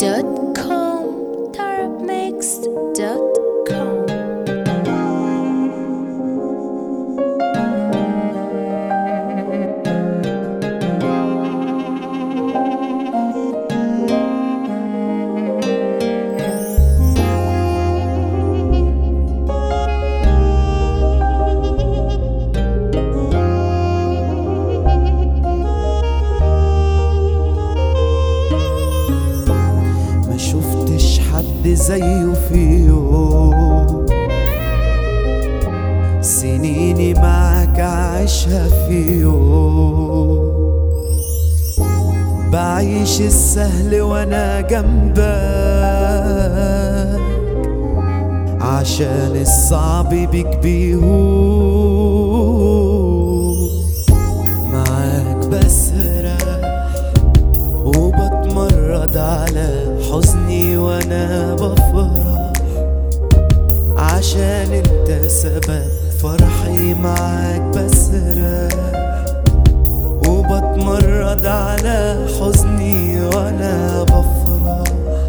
tarabmixed.com tarabmixed.com ما شفتش حد زيه في يوم سنيني معاك عايشها في يوم بعيش السهل وانا جنبك عشان الصعب بيك بيهون معاك بسرح وبتمرد على حزني وانا بفرح عشان انت سبب فرحي معاك بسرح وبتمرد على حزني وانا بفرح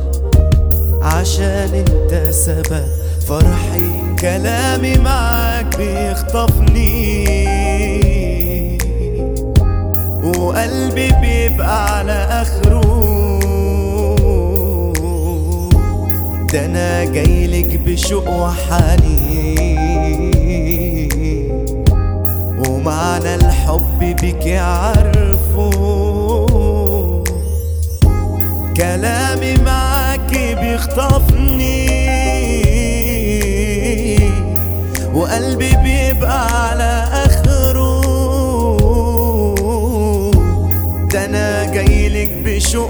عشان انت سبب فرحي كلامي معاك بيخطفني وقلبي بيبقى على اخره ده انا جايلك بشوق وحنين ومعنى الحب بيك عارفه كلامي معاكي بيخطفني وقلبي بيبقى على اخره ده انا جايلك بشوق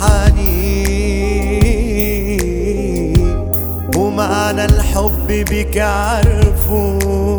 وحنين ومعنى الحب بيك عارفه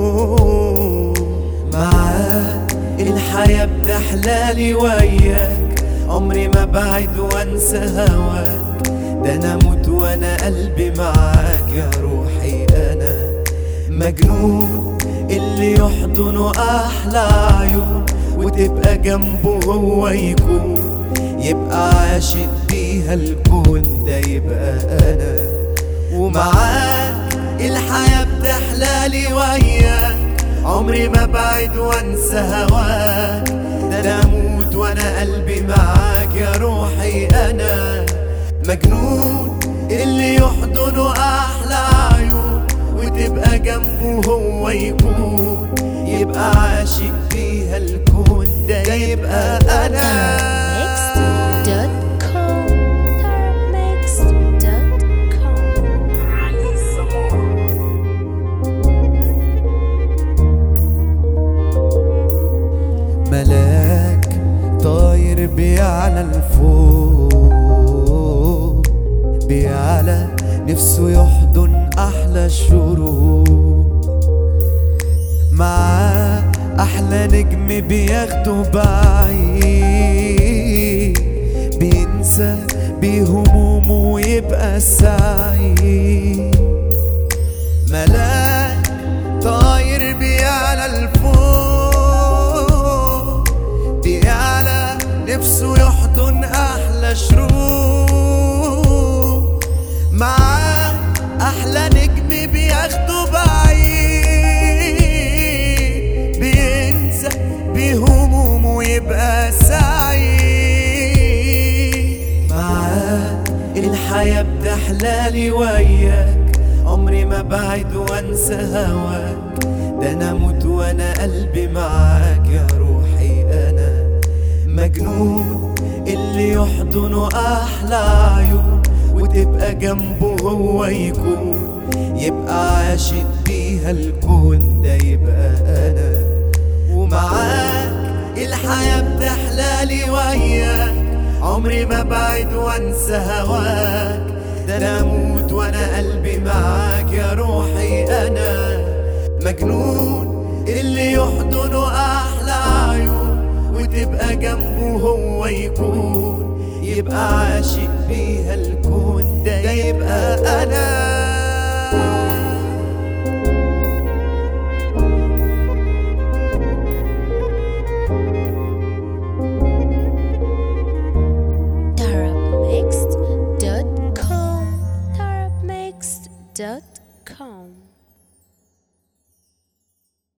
معاك الحياة بتحلالي وياك عمري ما بعد وانسى هواك ده انا اموت وانا قلبي معاك يا روحي انا مجنون اللي يحضنه احلى عيون وتبقى جنبه هو يكون يبقى عاشق بيها الكون ده يبقى انا ومعاك الحياة بتحلالي وياك عمري ما بعد وانسى هواك ده انا اموت وانا قلبي معاك يا روحي انا مجنون اللي يحضنه احلى عيون وتبقى جنبه هو يكون يبقى عاشق فيها الكون ده يبقى انا tarabmixed.com tarabmixed.com ملاك طاير بيعلى الفوق بيعلى نفسه يحضن احلى الشروق معاه احلى نجم بياخده بعيد بينسى بهمومه ويبقى سعيد ملاك طاير بيعلى الفوق بيعلى نفسه يحضن احلى شروق معاه احلى نجم بياخده بعيد بينسى بهمومه ويبقى سعيد معاه الحياة بتحلالي وياك عمري ما بعد وانسى هواك ده انا اموت وانا قلبي معاك يا روحي انا مجنون اللي يحضنه احلى عيون وتبقى جنبه هو يكون يبقى عاشق بيها الكون ده يبقى انا ومعاك الحياة بتحلالي وياك عمري ما بعد وانسى هواك ده انا اموت وانا قلبي معاك يا روحي انا مجنون اللي يحضنه احلى عيون وتبقى جنبه هو يكون يبقى عاشق فيها الكون ده يبقى انا tarabmixed.com دوت كوم